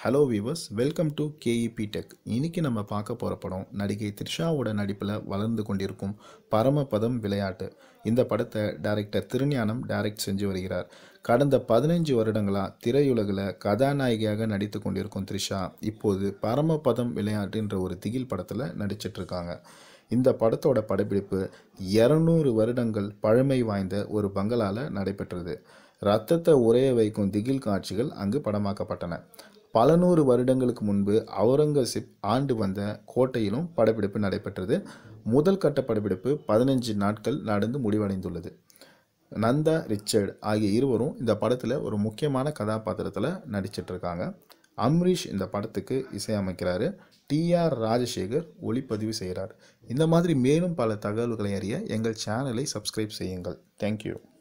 hello viewers welcome to KEB tech இன்னைக்கு நம்ம பார்க்க போகிற படம் நடிகை த்ரிஷாவோட நடிப்பில் வளர்ந்து கொண்டிருக்கும் பரமபதம் விளையாட்டு இந்த படத்தை டைரக்டர் திருஞானம் டைரக்ட் செஞ்சு வருகிறார் கடந்த பதினைஞ்சு வருடங்களாக திரையுலகில் கதாநாயகியாக நடித்து கொண்டிருக்கும் த்ரிஷா இப்போது பரமபதம் விளையாட்டுன்ற ஒரு திகில் படத்தில் நடிச்சிட்டு இருக்காங்க இந்த படத்தோட படப்பிடிப்பு இரநூறு வருடங்கள் பழமை வாய்ந்த ஒரு பங்களால நடைபெற்றது ரத்தத்தை உறைய வைக்கும் திகில் காட்சிகள் அங்கு படமாக்கப்பட்டன பல நூறு வருடங்களுக்கு முன்பு அவுரங்கசீப் ஆண்டு வந்த கோட்டையிலும் படப்பிடிப்பு நடைபெற்றது முதல் கட்ட படப்பிடிப்பு பதினஞ்சு நாட்கள் நடந்து முடிவடைந்துள்ளது நந்தா ரிச்சர்ட் ஆகிய இருவரும் இந்த படத்தில் ஒரு முக்கியமான கதாபாத்திரத்தில் நடிச்சிட்டு இருக்காங்க அம்ரீஷ் இந்த படத்துக்கு இசையமைக்கிறாரு டிஆர் ராஜசேகர் ஒளிப்பதிவு செய்கிறார் இந்த மாதிரி மேலும் பல தகவல்களை அறிய எங்கள் சேனலை சப்ஸ்கிரைப் செய்யுங்கள் தேங்க்யூ